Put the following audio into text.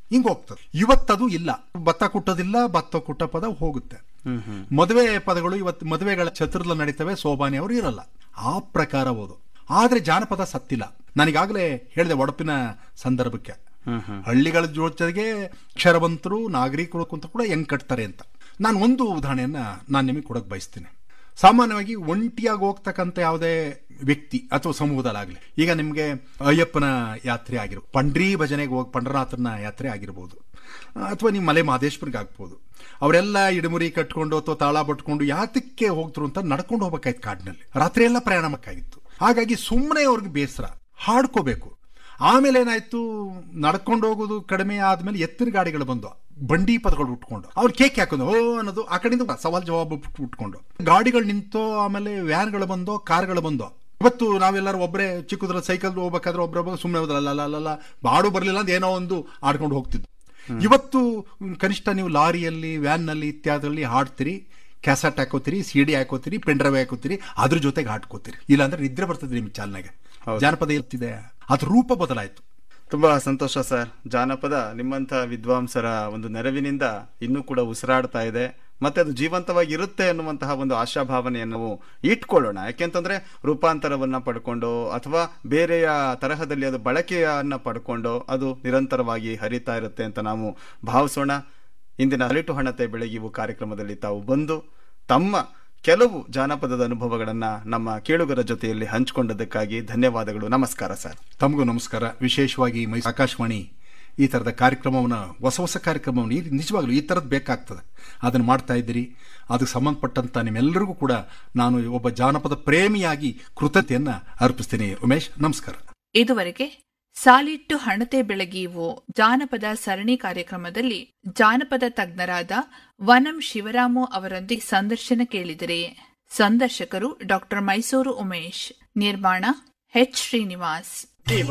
ಹಿಂಗ್ ಹೋಗ್ತದೆ ಇವತ್ತದು ಇಲ್ಲ ಭತ್ತ ಕುಟ್ಟೋದಿಲ್ಲ ಭತ್ತ ಕುಟ್ಟ ಪದ ಹೋಗುತ್ತೆ ಮದುವೆ ಪದಗಳು ಇವತ್ತು ಮದುವೆಗಳ ಚತುರ್ಲ ನಡೀತವೆ ಸೋಬಾನಿ ಅವರು ಇರಲ್ಲ ಆ ಪ್ರಕಾರ ಓದು ಆದ್ರೆ ಜಾನಪದ ಸತ್ತಿಲ್ಲ ನನಗಾಗಲೇ ಹೇಳಿದೆ ಒಡಪಿನ ಸಂದರ್ಭಕ್ಕೆ ಹಳ್ಳಿಗಳ ಜೊತೆಗೆ ಅಕ್ಷರವಂತರು ನಾಗರಿಕರು ಅಂತ ಕೂಡ ಹೆಂಗ್ ಕಟ್ತಾರೆ ಅಂತ ನಾನು ಒಂದು ಉದಾಹರಣೆಯನ್ನ ನಾನು ನಿಮಗೆ ಕೊಡಕ್ ಬಯಸ್ತೀನಿ ಸಾಮಾನ್ಯವಾಗಿ ಒಂಟಿಯಾಗಿ ಹೋಗ್ತಕ್ಕಂಥ ಯಾವುದೇ ವ್ಯಕ್ತಿ ಅಥವಾ ಸಮೂಹದಲ್ಲಾಗಲಿ ಈಗ ನಿಮಗೆ ಅಯ್ಯಪ್ಪನ ಯಾತ್ರೆ ಆಗಿರ್ಬೋದು ಪಂಡ್ರಿ ಭಜನೆಗೆ ಹೋಗಿ ಪಂಡರನಾಥನ ಯಾತ್ರೆ ಆಗಿರ್ಬೋದು ಅಥವಾ ನೀವು ಮಲೆ ಮಹದೇಶ್ವರಿಗೆ ಆಗ್ಬೋದು ಅವರೆಲ್ಲ ಇಡಮುರಿ ಕಟ್ಕೊಂಡು ಅಥವಾ ತಾಳ ಬಟ್ಕೊಂಡು ಯಾತಕ್ಕೆ ಹೋಗ್ತರು ಅಂತ ನಡ್ಕೊಂಡು ಹೋಗ್ಬೇಕಾಯ್ತು ಕಾಡಿನಲ್ಲಿ ರಾತ್ರಿ ಎಲ್ಲ ಪ್ರಯಾಣ ಮಾಡಬೇಕಾಗಿತ್ತು ಹಾಗಾಗಿ ಸುಮ್ಮನೆ ಅವ್ರಿಗೆ ಬೇಸರ ಹಾಡ್ಕೋಬೇಕು ಆಮೇಲೆ ಏನಾಯ್ತು ನಡ್ಕೊಂಡು ಹೋಗೋದು ಕಡಿಮೆ ಆದ್ಮೇಲೆ ಎತ್ತಿನ ಗಾಡಿಗಳು ಬಂದು ಬಂಡಿ ಪದಗಳು ಉಟ್ಕೊಂಡು ಅವ್ರು ಕೇಕ್ ಹಾಕೋದು ಓ ಅನ್ನೋದು ಆ ಕಡೆಯಿಂದ ಸವಾಲ್ ಜವಾಬ್ ಉಟ್ಕೊಂಡು ಗಾಡಿಗಳು ನಿಂತೋ ಆಮೇಲೆ ವ್ಯಾನ್ಗಳು ಬಂದೋ ಕಾರ್ಗಳು ಬಂದೋ ಇವತ್ತು ನಾವೆಲ್ಲರೂ ಒಬ್ಬರೇ ಚಿಕ್ಕದ್ರ ಸೈಕಲ್ ಹೋಗ್ಬೇಕಾದ್ರೆ ಒಬ್ಬರೊಬ್ಬ ಸುಮ್ಮನೆ ಹೋದ್ರಲ್ಲ ಬಾಡು ಬರಲಿಲ್ಲ ಅಂತ ಏನೋ ಒಂದು ಆಡ್ಕೊಂಡು ಹೋಗ್ತಿದ್ದು ಇವತ್ತು ಕನಿಷ್ಠ ನೀವು ಲಾರಿಯಲ್ಲಿ ವ್ಯಾನ್ನಲ್ಲಿ ಇತ್ಯಾದಿಗಳಲ್ಲಿ ಹಾಡ್ತೀರಿ ಕ್ಯಾಸೆಟ್ ಹಾಕೋತೀರಿ ಸಿಡಿ ಹಾಕೋತೀರಿ ಪೆಂಡ್ರೈವ್ ಹಾಕೋತೀರಿ ಅದ್ರ ಜೊತೆಗೆ ಹಾಡ್ಕೋತೀರಿ ಇಲ್ಲಾಂದ್ರೆ ನಿದ್ರೆ ಬರ್ತದೆ ನಿಮ್ ಚಾಲನೆಗೆ ಜಾನಪದ ಇರ್ತಿದೆ ಅದ್ರ ರೂಪ ಬದಲಾಯ್ತು ತುಂಬಾ ಸಂತೋಷ ಸರ್ ಜಾನಪದ ನಿಮ್ಮಂತ ವಿದ್ವಾಂಸರ ಒಂದು ನೆರವಿನಿಂದ ಇನ್ನೂ ಕೂಡ ಉಸಿರಾಡ್ತಾ ಇದೆ ಮತ್ತೆ ಅದು ಜೀವಂತವಾಗಿ ಇರುತ್ತೆ ಅನ್ನುವಂತಹ ಒಂದು ಆಶಾಭಾವನೆಯನ್ನು ನಾವು ಇಟ್ಕೊಳ್ಳೋಣ ಯಾಕೆಂತಂದ್ರೆ ರೂಪಾಂತರವನ್ನ ಪಡ್ಕೊಂಡು ಅಥವಾ ಬೇರೆಯ ತರಹದಲ್ಲಿ ಅದು ಬಳಕೆಯನ್ನ ಪಡ್ಕೊಂಡು ಅದು ನಿರಂತರವಾಗಿ ಹರಿತಾ ಇರುತ್ತೆ ಅಂತ ನಾವು ಭಾವಿಸೋಣ ಇಂದಿನ ಅಲಿಟು ಹಣತೆ ಬೆಳಗಿವು ಕಾರ್ಯಕ್ರಮದಲ್ಲಿ ತಾವು ಬಂದು ತಮ್ಮ ಕೆಲವು ಜಾನಪದದ ಅನುಭವಗಳನ್ನ ನಮ್ಮ ಕೇಳುಗರ ಜೊತೆಯಲ್ಲಿ ಹಂಚಿಕೊಂಡದಕ್ಕಾಗಿ ಧನ್ಯವಾದಗಳು ನಮಸ್ಕಾರ ಸರ್ ತಮಗೂ ನಮಸ್ಕಾರ ವಿಶೇಷವಾಗಿ ಮೈ ಆಕಾಶವಾಣಿ ಈ ಥರದ ಕಾರ್ಯಕ್ರಮವನ್ನು ಹೊಸ ಹೊಸ ಕಾರ್ಯಕ್ರಮವನ್ನು ಈ ನಿಜವಾಗ್ಲೂ ಈ ಥರದ್ದು ಬೇಕಾಗ್ತದೆ ಅದನ್ನು ಮಾಡ್ತಾ ಇದ್ದೀರಿ ಅದಕ್ಕೆ ಸಂಬಂಧಪಟ್ಟಂತ ನಿಮ್ಮೆಲ್ಲರಿಗೂ ಕೂಡ ನಾನು ಒಬ್ಬ ಜಾನಪದ ಪ್ರೇಮಿಯಾಗಿ ಕೃತಜ್ಞತೆಯನ್ನ ಅರ್ಪಿಸ್ತೀನಿ ಉಮೇಶ್ ನಮಸ್ಕಾರ ಇದುವರೆಗೆ ಸಾಲಿಟ್ಟು ಹಣತೆ ಬೆಳಗೀವು ಜಾನಪದ ಸರಣಿ ಕಾರ್ಯಕ್ರಮದಲ್ಲಿ ಜಾನಪದ ತಜ್ಞರಾದ ವನಂ ಶಿವರಾಮು ಅವರೊಂದಿಗೆ ಸಂದರ್ಶನ ಕೇಳಿದರೆ ಸಂದರ್ಶಕರು ಡಾಕ್ಟರ್ ಮೈಸೂರು ಉಮೇಶ್ ನಿರ್ಮಾಣ ಎಚ್ ಶ್ರೀನಿವಾಸ್